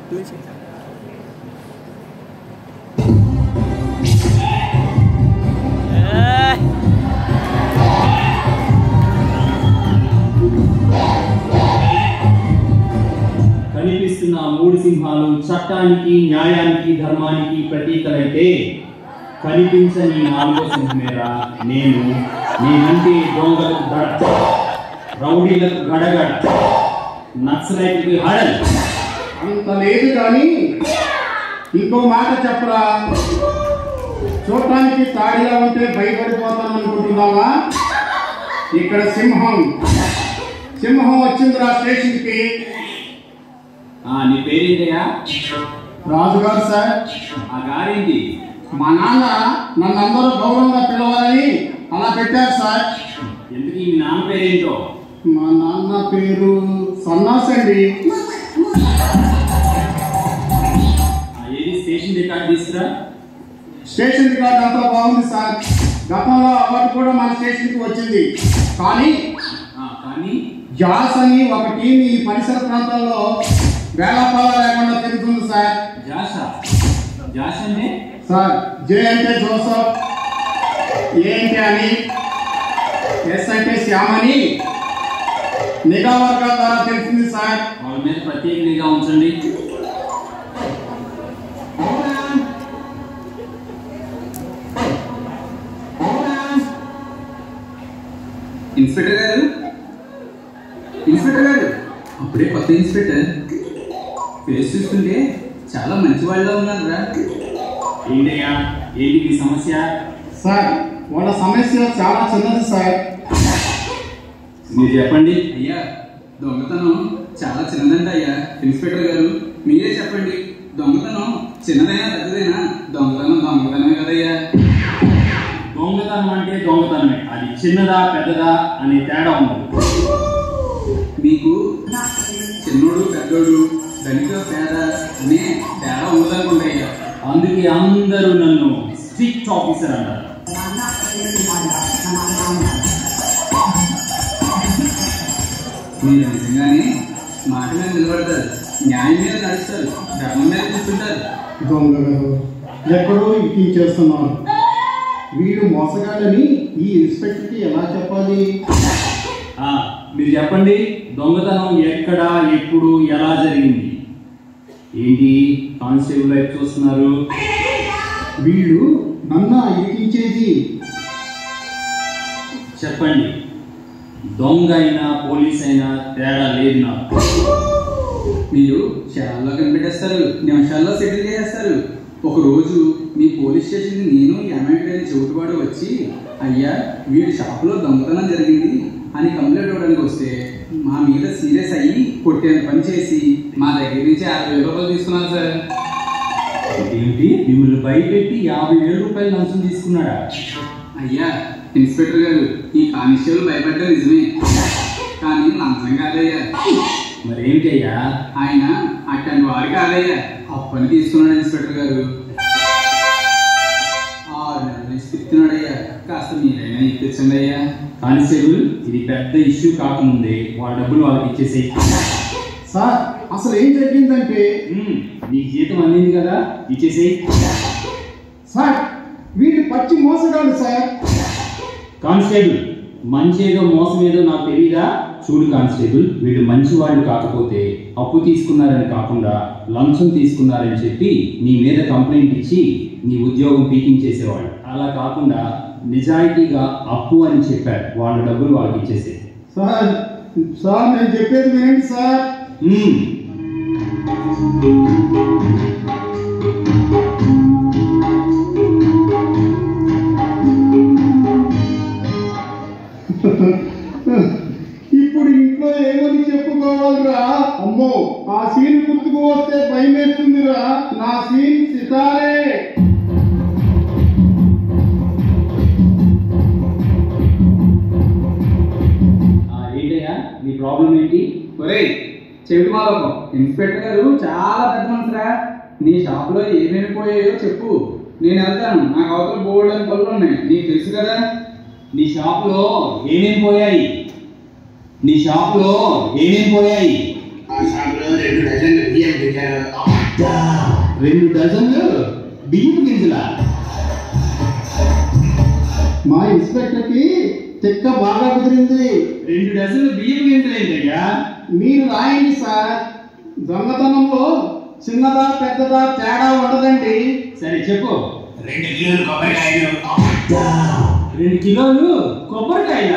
కనిపిస్తున్న ఆ మూడు సింహాలు చట్టానికి న్యాయానికి ధర్మానికి ప్రతీకలైతే కనిపించని నాలుగో సింహమేరా నేను నేనంటే దొంగలకు దడ రౌడీలకు గడగడ నక్సలైట్లకు హడల్ అంత లేదు కానీ ఇంకో మాట చెప్పరా చూడటానికి తాడిగా ఉంటే భయపడిపోతాను అనుకుంటున్నావా ఇక్కడ సింహం సింహం వచ్చిందిరా స్టేషన్కి ఆ, నీ పేరేంటయ్యా రాజుగారు సార్ ఆ గారేంటి మా నాన్న నన్ను అందరూ గౌరవంగా పిలవాలని అలా పెట్టారు సార్ ఎందుకు మీ నాన్న పేరేంటో మా నాన్న పేరు సన్నాస్ అండి ఆ, ఏది స్టేషన్ రికార్డ్ తీసుకురా స్టేషన్ రికార్డ్ అంతా బాగుంది సార్ గతంలో అవార్డు కూడా మన స్టేషన్కి వచ్చింది కానీ ఆ, కానీ జాస్ అని ఒక టీం ఈ పరిసర ప్రాంతాల్లో వేళపాల లేకుండా తిరుగుతుంది సార్ జాషా జాష్ అంటే సార్ జే అంటే జోసఫ్ ఏ అంటే అని ఎస్ అంటే శ్యామ్ అని నిఘా వర్గాల ద్వారా తెలిసింది సార్ వాళ్ళ మీద ప్రత్యేక నిఘా ఉంచండి ఇన్స్పెక్టర్ గారు ఇన్స్పెక్టర్ గారు అప్పుడే కొత్త ఇన్స్పెక్టర్ ఫేస్ చూస్తుంటే చాలా మంచి వాళ్ళ ఉన్నారా ఏంటయ్యా ఏంటి మీ సమస్య సార్ వాళ్ళ సమస్య చాలా చిన్నది సార్ మీరు చెప్పండి అయ్యా దొంగతనం చాలా చిన్నదంట అయ్యా ఇన్స్పెక్టర్ గారు మీరే చెప్పండి దొంగతనం చిన్నదైనా పెద్దదైనా దొంగతనం దొంగతనమే కదయ్యా దొంగతనం అంటే దొంగతనమే అది చిన్నదా పెద్దదా అనే తేడా ఉండదు మీకు చిన్నోడు పెద్దోడు ధనిక పేద అనే తేడా ఉండదనుకుంటా అయ్యా అందుకే అందరూ నన్ను స్ట్రిక్ట్ ఆఫీసర్ అంటారు మీరు నిజంగానే మాట మీద నిలబడతారు న్యాయం మీద నడుస్తారు ధర్మం మీద కూర్చుంటారు దొంగ గారు ఎక్కడో ఇప్పించేస్తున్నారు వీడు మోసగాళ్ళని ఈ ఇన్స్పెక్టర్కి ఎలా చెప్పాలి ఆ, మీరు చెప్పండి దొంగతనం ఎక్కడ ఎప్పుడు ఎలా జరిగింది ఏంటి కానిస్టేబుల్ వైపు చూస్తున్నారు వీళ్ళు నన్ను ఇరికించేది చెప్పండి దొంగ అయినా పోలీస్ అయినా తేడా లేదు నాకు మీరు క్షణాల్లో కనిపెట్టేస్తారు నిమిషాల్లో సెటిల్ చేసేస్తారు ఒక రోజు మీ పోలీస్ స్టేషన్ నేను ఎంఐటి గారి చెవిటివాడు వచ్చి అయ్యా వీడి షాపులో దొంగతనం జరిగింది అని కంప్లైంట్ ఇవ్వడానికి వస్తే మా మీద సీరియస్ అయ్యి కొట్టేంత పని చేసి మా దగ్గర నుంచి యాభై వేల రూపాయలు తీసుకున్నారు సార్ ఏంటి మిమ్మల్ని భయపెట్టి యాభై వేల రూపాయలు లంచం తీసుకున్నాడా అయ్యా ఇన్స్పెక్టర్ గారు ఈ కానిస్టేబుల్ భయపడ్డా నిజమే కానీ లంచం కాదయ్యా మరి ఏంటయ్యా ఆయన అట్టని వారు కాదయ్యా అప్పని తీసుకున్నాడు ఇన్స్పెక్టర్ గారు ఆరు నెలల నుంచి తిప్పుతున్నాడయ్యా కాస్త మీరైనా ఇప్పించండి అయ్యా కానిస్టేబుల్ ఇది పెద్ద ఇష్యూ కాకముందే వాళ్ళ డబ్బులు వాళ్ళకి ఇచ్చేసేయి సార్ అసలు ఏం జరిగిందంటే ఉమ్, నీకు జీతం అందింది కదా ఇచ్చేసేయి సార్ వీడు పచ్చి మోసగాడు సార్ కానిస్టేబుల్ మంచి ఏదో మోసం ఏదో నాకు తెలియదా చూడు కానిస్టేబుల్ వీడు మంచివాడు కాకపోతే అప్పు తీసుకున్నారని కాకుండా లంచం తీసుకున్నారని చెప్పి నీ మీద కంప్లైంట్ ఇచ్చి నీ ఉద్యోగం పీకింగ్ చేసేవాడు అలా కాకుండా నిజాయితీగా అప్పు అని చెప్పారు వాళ్ళ డబ్బులు వాళ్ళకి ఇచ్చేసే సార్ సార్ నేను చెప్పేది వినండి సార్ ఇప్పుడు ఇంట్లో ఏమని చెప్పుకోవాలిరా అమ్మో ఆ సీన్ గుర్తుకు వస్తే భయం వేస్తుందిరా నా సీన్ సితారే ఏంటయ్యా నీ ప్రాబ్లం ఏంటి ఒరేయ్ చెవిటి మాలోకం ఇన్స్పెక్టర్ గారు చాలా పెద్ద మనసురా నీ షాప్లో ఏమేమి పోయాయో చెప్పు నేను వెళ్తాను నాకు అవతల బోర్డు అని పనులు ఉన్నాయి నీకు తెలుసు కదా నీ షాపులో ఏమేం పోయాయి నీ షాపులో ఏమేం పోయాయి ఆ షాపులో రెండు డజన్లు బియ్యం పెట్టారు రెండు డజన్లు బియ్యం గింజల మా ఇన్స్పెక్టర్కి చెక్క బాగా కుదిరింది రెండు డజన్లు బియ్యం గింజలు ఏంటయ్యా మీరు రాయండి సార్ దొంగతనంలో చిన్నదా పెద్దదా తేడా ఉండదండి సరే చెప్పు రెండు కిలోలు కొబ్బరికాయలు రెండు కిలోలు కొబ్బరికాయల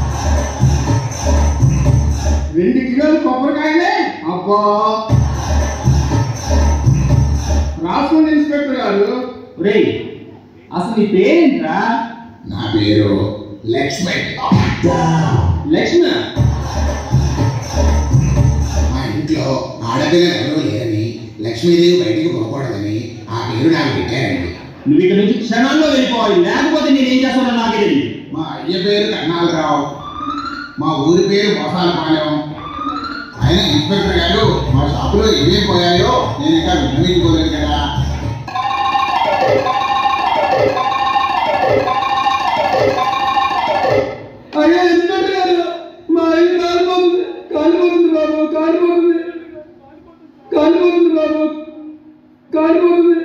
రెండు కిలోలు కొబ్బరికాయలే అబ్బా రాసుకోండి ఇన్స్పెక్టర్ గారు ఒరేయ్ అసలు నీ పేరేంట్రా నా పేరు లక్ష్మణ్ లక్ష్మణ మా ఇంట్లో ఆడపిల్లలు ఎవరూ లేరని లక్ష్మీదేవి బయటికి పోకూడదని ఆ పేరు నాకు పెట్టారండి నువ్వు ఇక్కడ నుంచి క్షణాల్లో వెళ్ళిపోవాలి లేకపోతే నేనేం చేస్తానో నాకే తెలియదు మా అయ్య పేరు కన్నాలరావు మా ఊరి పేరు మోసాలపాలెం ఆయన ఇన్స్పెక్టర్ గారు మా షాపులో ఏమేం పోయాయో నేను ఇంకా విన్నవించుకోలేదు కదా అయ్యో ఇన్స్పెక్టర్ గారు మా అయ్య కాలిపోతుంది కాలిపోతుంది బాబు కాలిపోతుంది కాలిపోతుంది బాబు కాలిపోతుంది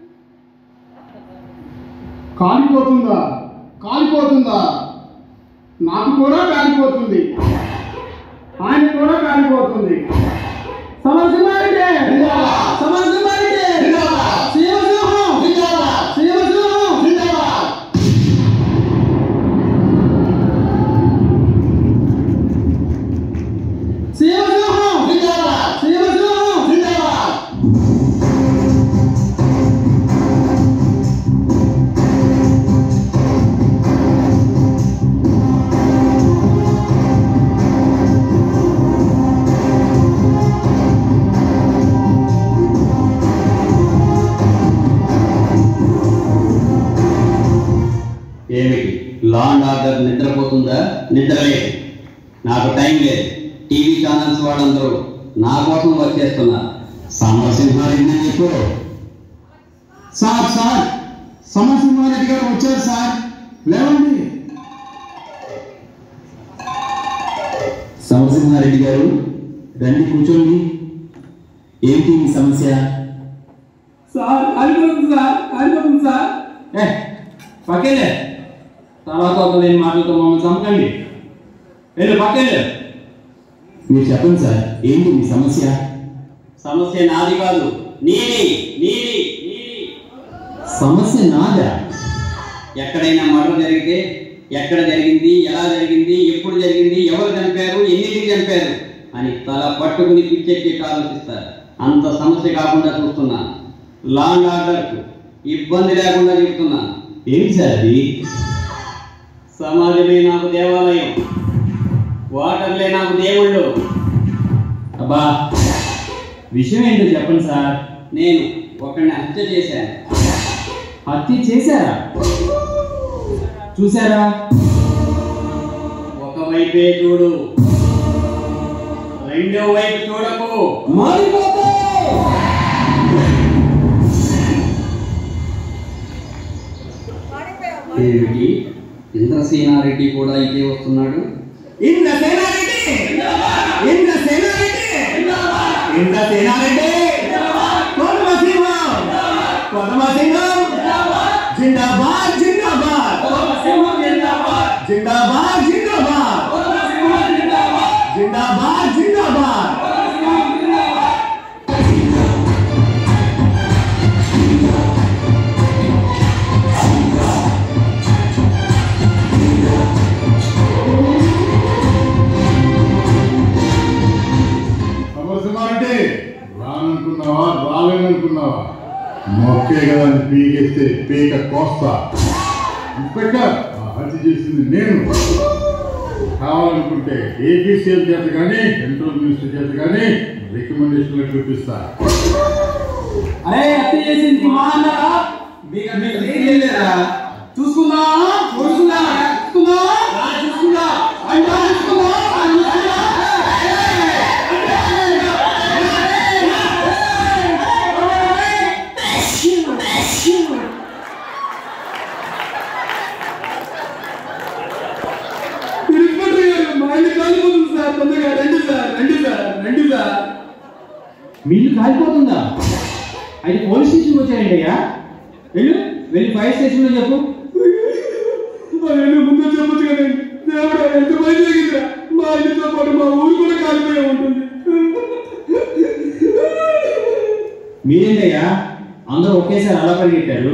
కాలిపోతుందా కాలిపోతుందా నాకు కూడా కాలిపోతుంది ఆయన కూడా కాలిపోతుంది సమరసింహారెడ్డి సమరసింహారెడ్డి శివసింహం శివసింహం శివసింహం శివసింహం ఏమిటి లా అండ్ ఆర్డర్ నిద్రపోతుందా నిద్రలేదు నాకు టైం లేదు టీవీ ఛానల్స్ వాళ్ళందరూ నా కోసం వచ్చేస్తున్నారు సమరసింహారెడ్డి అని చెప్పు సార్ సార్ సమరసింహారెడ్డి గారు వచ్చారు సార్ లేవండి సమరసింహారెడ్డి గారు రండి కూర్చోండి ఏంటి మీ సమస్య సార్ కాలిపోతుంది సార్ కాలిపోతుంది సార్ ఏ పక్కెళ్ళే తర్వాత లేని మాటలతో మమ్మల్ని చంపకండి వెళ్ళు పక్కెళ్ళు మీరు చెప్పండి సార్ ఏంటి మీ సమస్య సమస్య నాది కాదు నీది నీది నీది సమస్య నాదా ఎక్కడైనా మర్డర్ జరిగితే ఎక్కడ జరిగింది ఎలా జరిగింది ఎప్పుడు జరిగింది ఎవరు చంపారు ఎన్నింటికి చంపారు అని తల పట్టుకుని పిచ్చెక్కి ఆలోచిస్తారు అంత సమస్య కాకుండా చూస్తున్నాను లా అండ్ ఆర్డర్కు ఇబ్బంది లేకుండా చెప్తున్నాను ఏంటి సార్ అది సమాజమే నాకు దేవాలయం వాటర్లే నాకు దేవుళ్ళు అబ్బా విషయం ఏంటో చెప్పండి సార్ నేను ఒకరిని హత్య చేశాను హత్య చేశారా చూసారా ఒకవైపే చూడు రెండో వైపు చూడకు ఏమిటి ఇంద్రసేనారెడ్డి కూడా ఇదే వస్తున్నాడు ఇంద్రసేనారెడ్డి ఇంద్రసేనారెడ్డి ఇంద్రసేనారెడ్డి కొదమసింహం కొదమసింహం జిందాబాద్ జిందాబాద్ జిందాబాద్ జిందాబాద్ జిందాబాద్ జిందాబాద్ సమరసింహారెడ్డి రాననుకున్నావా రాలేననుకున్నావా మొక్కే కదా అని పీకేస్తే పీక కోస్తా ఇన్స్పెక్టర్ ఆ హత్య చేసింది నేను కావాలనుకుంటే ఏపీ సీఎం చేత కానీ సెంట్రల్ మినిస్టర్ చేత కానీ రికమెండేషన్లు చూపిస్తా అరే హత్య చేసింది మా అన్నారా చూసుకుందా చూసుకుందా చూసుకుందా చూసుకుందా అంటే చూసుకుందా ఇన్స్పెక్టర్ గారు మా ఇల్లు కాలిపోతుంది సార్ తొందరగా రండి సార్ రండి సార్ రండి సార్ మీరు కాలిపోతుందా అయితే పోలీస్ స్టేషన్కి వచ్చాయండి అయ్యా వెళ్ళు వెళ్ళి ఫైర్ స్టేషన్లో చెప్పు అయ్యో ముందు చెప్పొచ్చు కదండి దేవుడు ఎంత పని జరిగిందిరా మా ఇంటితో పాటు మా ఊరు కూడా కాలిపోయి ఉంటుంది మీరేంటయ్యా అందరూ ఒకేసారి అలా పరిగెట్టారు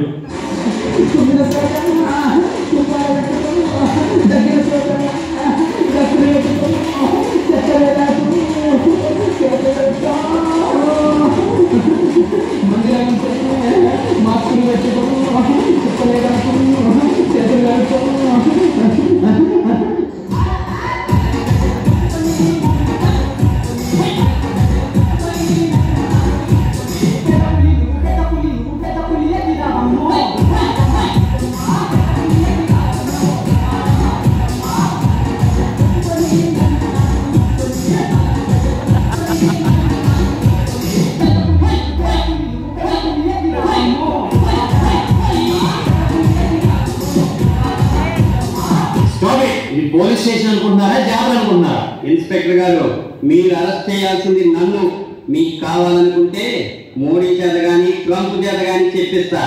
స్టాప్ ఇట్ ఇది పోలీస్ స్టేషన్ అనుకుంటున్నారా జాబ్ అనుకుంటున్నారా ఇన్స్పెక్టర్ గారు మీరు అరెస్ట్ చేయాల్సింది నన్ను మీకు కావాలనుకుంటే మోడీ చేత గాని ట్రంప్ చేత గాని చెప్పిస్తా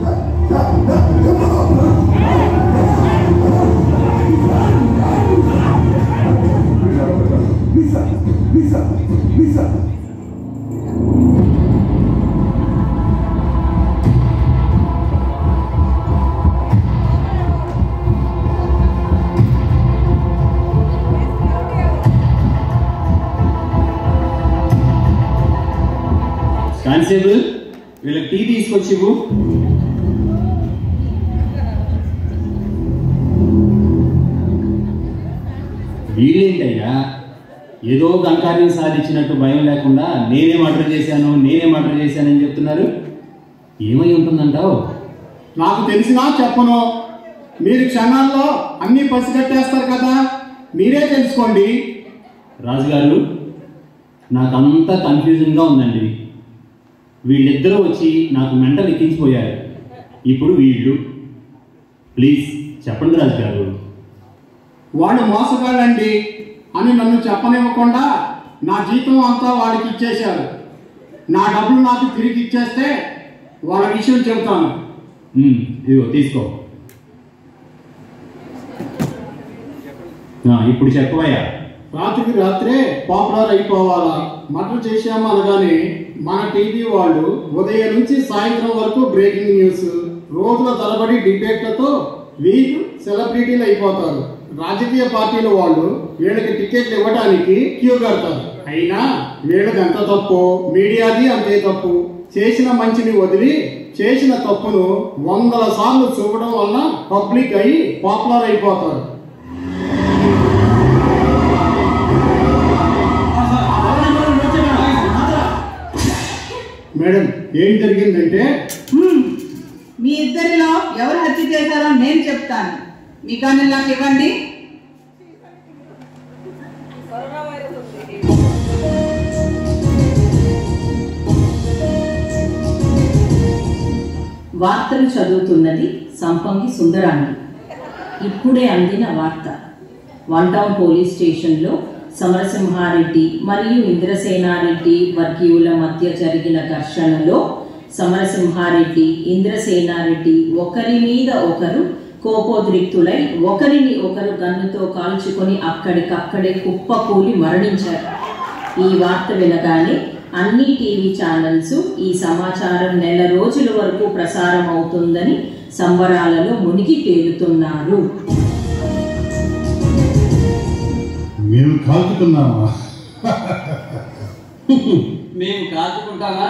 కానిస్టేబుల్ వీళ్ళకి టీ తీసుకొచ్చి ఇవ్వు. వీళ్ళేంటయ్యా ఏదో ఘనకార్యం సాధించినట్టు భయం లేకుండా నేనే మర్డర్ చేశాను నేనే మర్డర్ చేశానని చెప్తున్నారు ఏమై ఉంటుందంటావు నాకు తెలిసినా చెప్పను మీరు క్షణాల్లో అన్ని పసిగట్టేస్తారు కదా మీరే తెలుసుకోండి రాజుగారు నాకంతా కన్ఫ్యూజన్గా ఉందండి వీళ్ళిద్దరూ వచ్చి నాకు మెంటల్ ఎక్కించిపోయారు ఇప్పుడు వీళ్ళు ప్లీజ్ చెప్పండి రాజుగారు వాడు మోసగాడండి అని నన్ను చెప్పనివ్వకుండా నా జీతం అంతా వాడికి ఇచ్చేశారు నా డబ్బులు నాకు తిరిగి ఇచ్చేస్తే వాళ్ళ విషయం చెబుతాను ఉమ్, ఇదిగో తీసుకో ఆ, ఇప్పుడు చెప్పవయ్యా రాత్రికి రాత్రే పాపులర్ అయిపోవాలా మటర్ చేశాము అనగానే మన టీవీ వాళ్ళు ఉదయం నుంచి సాయంత్రం వరకు బ్రేకింగ్ న్యూస్ రోజుల తరబడి డిబేట్లతో వీళ్ళు సెలబ్రిటీలు అయిపోతారు రాజకీయ పార్టీల వాళ్ళు వీళ్ళకి టికెట్లు ఇవ్వడానికి క్యూ కడతారు అయినా వీళ్ళది ఎంత తప్పు మీడియాది అంతే తప్పు చేసిన మంచిని వదిలి చేసిన తప్పును వందల సార్లు చూపడం వల్ల పబ్లిక్ అయి పాపులర్ అయిపోతారు మేడం ఏం జరిగిందంటే హ్మ్. మీ ఇద్దరిలో ఎవరు హత్య చేశారో నేను చెప్తాను మీ కానీ నాకు ఇవ్వండి వార్తలు చదువుతున్నది సంపంగి సుందరాంగి ఇప్పుడే అందిన వార్త వన్ టౌన్ పోలీస్ స్టేషన్లో సమరసింహారెడ్డి మరియు ఇంద్రసేనారెడ్డి వర్గీయుల మధ్య జరిగిన ఘర్షణలో సమరసింహారెడ్డి ఇంద్రసేనారెడ్డి ఒకరి మీద ఒకరు కోపోద్రిక్తులై ఒకరిని ఒకరు గన్నుతో కాల్చుకొని అక్కడికక్కడే కుప్పకూలి మరణించారు ఈ వార్త వినగానే అన్ని టీవీ ఛానల్స్ ఈ సమాచారం నెల రోజుల వరకు ప్రసారం అవుతుందని సంబరాలలో మునిగి తేలుతున్నారు మేము కాల్చుకున్నామా మేము కాచుకుంటామా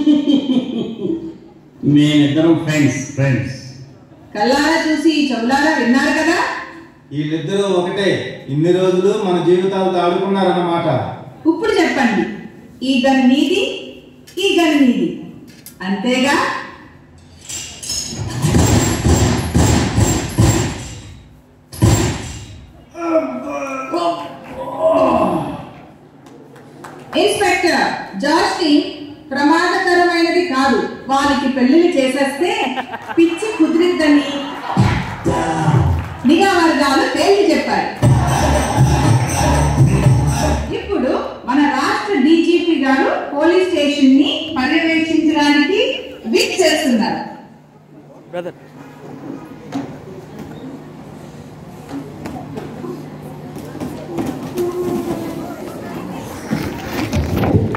మేమిద్దరం ఫ్రెండ్స్ ఫ్రెండ్స్ కల్లారా చూసి చెవులారా విన్నారు కదా వీళ్ళిద్దరూ ఒకటే ఇన్ని రోజులు మన జీవితాలతో ఆడుకున్నారన్నమాట ఇప్పుడు చెప్పండి ఈ గన్ నీది ఈ గన్ నీది అంతేగా ఇన్స్పెక్టర్ జార్జ్ టీమ్ ప్రమాదకరమైనది కాదు వారికి పెళ్లిళ్ళు చేసేస్తే పిచ్చి కుదిరిద్దని నిఘా వర్గాలు తేల్చి చెప్పారు ఇప్పుడు మన రాష్ట్ర డీజీపీ గారు పోలీస్ స్టేషన్ ని పర్యవేక్షించడానికి బ్రదర్